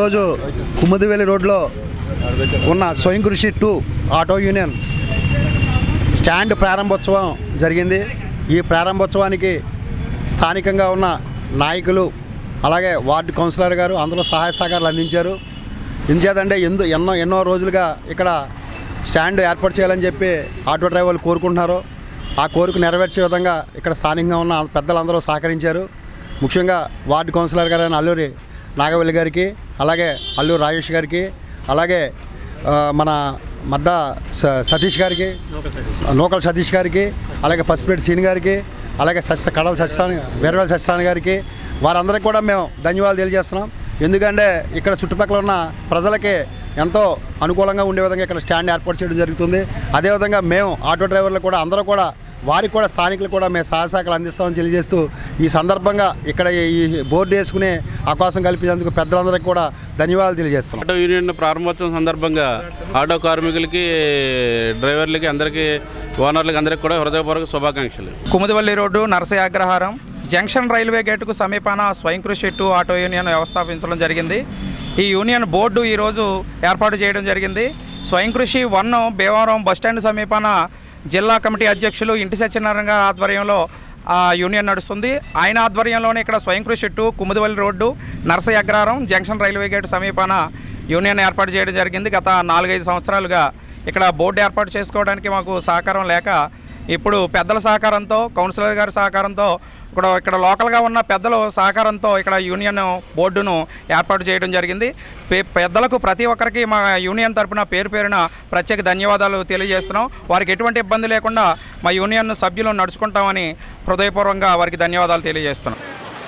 ఈరోజు కుముదివెల్లి రోడ్లో ఉన్న స్వయం Krishi two auto union stand ప్రారంభోత్సవం జరిగింది ఈ ప్రారంభోత్సవానికి స్థానికంగా ఉన్న నాయకులు అలాగే వార్డు కౌన్సిలర్ గారు అందరూ సహాయ సహకారాలు అందించారు ఎందుచేతంటే ఎందు ఎన్నో ఎన్నో రోజులుగా ఇక్కడ స్టాండ్ ఏర్పాటు చేయాలని చెప్పి ఆటో డ్రైవర్లు కోరుకుంటున్నారు ఆ కోరిక నెరవేర్చే విధంగా ఇక్కడ స్థానికంగా ఉన్న పెద్దలందరూ సహకరించారు ముఖ్యంగా వార్డు కౌన్సిలర్ గారైన అల్లూరి నాగవల్లి గారికి అలాగే అల్లూరి రాజేష్ గారికి అలాగే ఆ, మన మద్ద స- సతీష్ గారికి నూకల సతీష్ గారికి అలాగే పసిపెట్టి సీని గారికి అలాగే సత్య కడల సత్యనారాయణ వీరవేల సత్యనారాయణ గారికి వారందరికీ కూడా మేము ధన్యవాదాలు తెలియజేస్తున్నాం ఎందుకంటే ఇక్కడ చుట్టుపక్కల ఉన్న ప్రజలకి ఎంతో అనుకూలంగా ఉండే విధంగా ఇక్కడ స్టాండ్ ఏర్పాటు చేయడం జరుగుతుంది అదేవిధంగా మేము ఆటో డ్రైవర్లు కూడా అందరూ కూడా వారికి కూడా స్థానికులు కూడా మేము సహాయ సహకారాలు అందిస్తామని తెలియజేస్తూ ఈ సందర్భంగా ఇక్కడ ఈ బోర్డు వేసుకునే అవకాశం కల్పించేందుకు పెద్దలందరికీ కూడా ధన్యవాదాలు తెలియజేస్తున్నాం ఆటో యూనియన్ ప్రారంభోత్సవం సందర్భంగా ఆటో కార్మికులకి డ్రైవర్లకి అందరికీ ఓనర్లకి అందరికీ కూడా హృదయపూర్వక శుభాకాంక్షలు Kumudivalli road Narasayya Agraharam junction railway గేటుకు సమీపాన Swayam Krishi two auto union వ్యవస్థాపించడం జరిగింది ఈ యూనియన్ బోర్డు ఈరోజు ఏర్పాటు చేయడం జరిగింది స్వయం కృషి వన్ భీమవరం బస్టాండ్ సమీపాన జిల్లా కమిటీ అధ్యక్షులు ఇంటి సత్యనారాయణ గారి ఆధ్వర్యంలో ఆ యూనియన్ నడుస్తుంది ఆయన ఆధ్వర్యంలోనే ఇక్కడ స్వయం కృషి టూ Kumudivalli road Narasayya Agraharam junction railway gate సమీపాన యూనియన్ ఏర్పాటు చేయడం జరిగింది గత నాలుగైదు సంవత్సరాలుగా ఇక్కడ బోర్డు ఏర్పాటు చేసుకోవడానికి మాకు సహకారం లేక ఇప్పుడు పెద్దల సహకారంతో కౌన్సిలర్ గారి సహకారంతో ఇక్కడ ఇక్కడ లోకల్గా ఉన్న పెద్దల సహకారంతో ఇక్కడ యూనియన్ బోర్డును ఏర్పాటు చేయడం జరిగింది పె- పెద్దలకు ప్రతి ఒక్కరికి మా యూనియన్ తరపున పేరు పేరున ప్రత్యేక ధన్యవాదాలు తెలియజేస్తున్నాం వారికి ఎటువంటి ఇబ్బంది లేకుండా మా యూనియన్ సభ్యులు నడుచుకుంటామని హృదయపూర్వకంగా వారికి ధన్యవాదాలు తెలియజేస్తున్నాం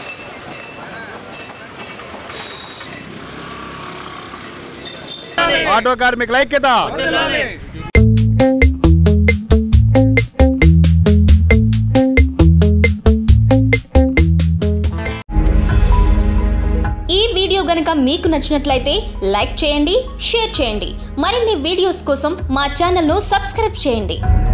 ఆటో కార్మికుల ఐక్యత ఈ వీడియో గనక మీకు నచ్చినట్లయితే లైక్ చేయండి షేర్ చేయండి మరిన్ని వీడియోస్ కోసం మా ఛానల్ను సబ్స్క్రైబ్ చేయండి